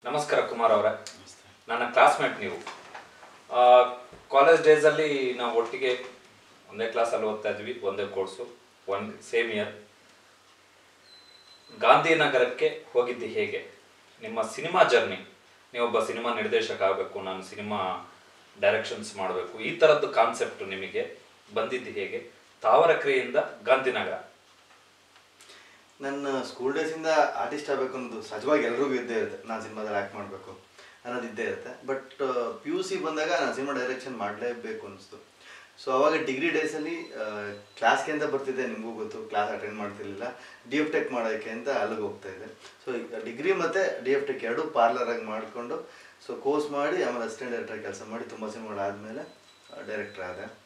ನಮಸ್ಕಾರ ಕುಮಾರ್ ಅವರೇ ನನ್ನ ಕ್ಲಾಸ್ಮೇಟ್ ನೀವು ಕಾಲೇಜ್ ಡೇಸಲ್ಲಿ ನಾವು ಒಟ್ಟಿಗೆ ಒಂದೇ ಕ್ಲಾಸಲ್ಲಿ ಓದ್ತಾ ಇದ್ವಿ ಒಂದೇ ಕೋರ್ಸು ಒನ್ ಸೇಮ್ ಇಯರ್ ಗಾಂಧಿನಗರಕ್ಕೆ ಹೋಗಿದ್ದು ಹೇಗೆ ನಿಮ್ಮ ಸಿನಿಮಾ ಜರ್ನಿ ನೀವೊಬ್ಬ ಸಿನಿಮಾ ನಿರ್ದೇಶಕ ಆಗಬೇಕು ನಾನು ಸಿನಿಮಾ ಡೈರೆಕ್ಷನ್ಸ್ ಮಾಡಬೇಕು ಈ ಥರದ್ದು ಕಾನ್ಸೆಪ್ಟ್ ನಿಮಗೆ ಬಂದಿದ್ದು ಹೇಗೆ ತಾವರಕ್ರಿಯಿಂದ ಗಾಂಧಿನಗರ ನನ್ನ ಸ್ಕೂಲ್ ಡೇಸಿಂದ ಆರ್ಟಿಸ್ಟ್ ಆಗಬೇಕು ಅನ್ನೋದು ಸಹಜವಾಗಿ ಎಲ್ರಿಗೂ ಇದ್ದೇ ಇರುತ್ತೆ ನಾನು ಸಿನಿಮಾದಲ್ಲಿ ಆ್ಯಕ್ಟ್ ಮಾಡಬೇಕು ಅನ್ನೋದು ಇದ್ದೇ ಇರುತ್ತೆ ಬಟ್ ಪಿ ಯು ಸಿ ಬಂದಾಗ ನಾನು ಸಿನಿಮಾ ಡೈರೆಕ್ಷನ್ ಮಾಡಲೇಬೇಕು ಅನಿಸ್ತು ಸೊ ಅವಾಗ ಡಿಗ್ರಿ ಡೇಸಲ್ಲಿ ಕ್ಲಾಸ್ಗೆ ಅಂತ ಬರ್ತಿದ್ದೆ ನಿಮಗೂ ಗೊತ್ತು ಕ್ಲಾಸ್ ಅಟೆಂಡ್ ಮಾಡ್ತಿರ್ಲಿಲ್ಲ ಡಿ ಎಫ್ ಟೆಕ್ ಮಾಡೋಕ್ಕೆ ಅಂತ ಅಲ್ಲಿಗೆ ಹೋಗ್ತಾ ಇದ್ದೆ ಸೊ ಡಿಗ್ರಿ ಮತ್ತು ಡಿ ಎಫ್ ಟೆಕ್ ಎರಡು ಪಾರ್ಲರಾಗಿ ಮಾಡಿಕೊಂಡು ಸೊ ಕೋರ್ಸ್ ಮಾಡಿ ಆಮೇಲೆ ಅಸಿಸ್ಟೆಂಟ್ ಡೈರೆಕ್ಟರ್ ಕೆಲಸ ಮಾಡಿ ತುಂಬ ಸಿನಿಮಾಗಳಾದಮೇಲೆ ಡೈರೆಕ್ಟರ್ ಆದೆ